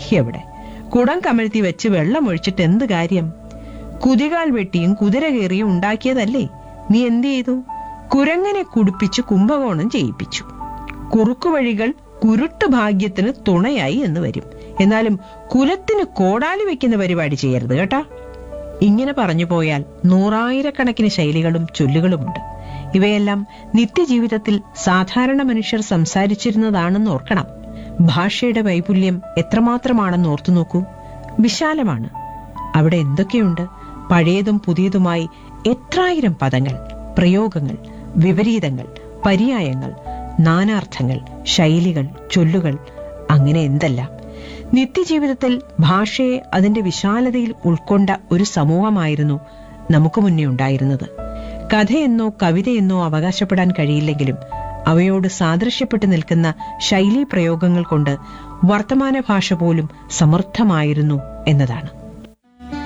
എവിടെ കുടം കമഴ്ത്തി വെച്ച് വെള്ളം ഒഴിച്ചിട്ട് എന്ത് കാര്യം കുതികാൽ വെട്ടിയും കുതിര കയറിയും ഉണ്ടാക്കിയതല്ലേ നീ എന്ത് ചെയ്തു കുരങ്ങനെ കുടിപ്പിച്ച് കുംഭകോണം ചെയ്യിപ്പിച്ചു കുറുക്കുവഴികൾ കുരുട്ട് ഭാഗ്യത്തിന് തുണയായി എന്ന് വരും എന്നാലും കുലത്തിന് കോടാലി വെക്കുന്ന പരിപാടി ചെയ്യരുത് കേട്ടാ ഇങ്ങനെ പറഞ്ഞു പോയാൽ നൂറായിരക്കണക്കിന് ശൈലികളും ചൊല്ലുകളുമുണ്ട് ഇവയെല്ലാം നിത്യജീവിതത്തിൽ സാധാരണ മനുഷ്യർ സംസാരിച്ചിരുന്നതാണെന്ന് ഓർക്കണം ഭാഷയുടെ വൈപുല്യം എത്രമാത്രമാണെന്ന് ഓർത്തു നോക്കൂ വിശാലമാണ് അവിടെ എന്തൊക്കെയുണ്ട് പഴയതും പുതിയതുമായി എത്രായിരം പദങ്ങൾ പ്രയോഗങ്ങൾ വിപരീതങ്ങൾ പര്യായങ്ങൾ നാനാർത്ഥങ്ങൾ ശൈലികൾ ചൊല്ലുകൾ അങ്ങനെ എന്തെല്ലാം നിത്യജീവിതത്തിൽ ഭാഷയെ അതിന്റെ വിശാലതയിൽ ഉൾക്കൊണ്ട ഒരു സമൂഹമായിരുന്നു നമുക്ക് മുന്നേ ഉണ്ടായിരുന്നത് കഥയെന്നോ കവിതയെന്നോ അവകാശപ്പെടാൻ കഴിയില്ലെങ്കിലും അവയോട് സാദൃശ്യപ്പെട്ടു നിൽക്കുന്ന ശൈലീ പ്രയോഗങ്ങൾ കൊണ്ട് വർത്തമാന ഭാഷ പോലും സമൃദ്ധമായിരുന്നു എന്നതാണ്